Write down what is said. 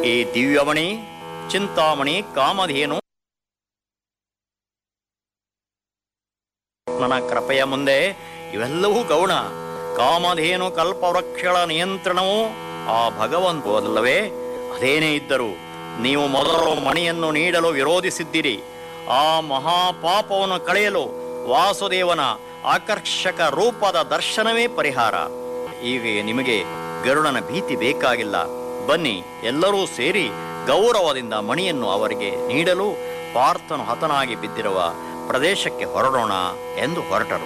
ಈ ದಿವ್ಯಮಣಿ ಚಿಂತಾಮಣಿ ಕಾಮಧೇನು ನನ್ನ ಕೃಪೆಯ ಮುಂದೆ ಇವೆಲ್ಲವೂ ಗೌಣ ಕಾಮಧೇನು ಕಲ್ಪವೃಕ್ಷಗಳ ನಿಯಂತ್ರಣವು ಆ ಭಗವಂತು ಅಲ್ಲವೇ ಅದೇನೇ ಇದ್ದರೂ ನೀವು ಮೊದಲು ಮಣಿಯನ್ನು ನೀಡಲು ವಿರೋಧಿಸಿದ್ದೀರಿ ಆ ಮಹಾಪಾಪವನ್ನು ಕಳೆಯಲು ವಾಸುದೇವನ ಆಕರ್ಷಕ ರೂಪದ ದರ್ಶನವೇ ಪರಿಹಾರ ಈಗ ನಿಮಗೆ ಗರುಡನ ಭೀತಿ ಬೇಕಾಗಿಲ್ಲ ಬನ್ನಿ ಎಲ್ಲರೂ ಸೇರಿ ಗೌರವದಿಂದ ಮಣಿಯನ್ನು ಅವರಿಗೆ ನೀಡಲು ಪಾರ್ಥನು ಹತನಾಗಿ ಬಿದ್ದಿರುವ ಪ್ರದೇಶಕ್ಕೆ ಹೊರಡೋಣ ಎಂದು ಹೊರಟರು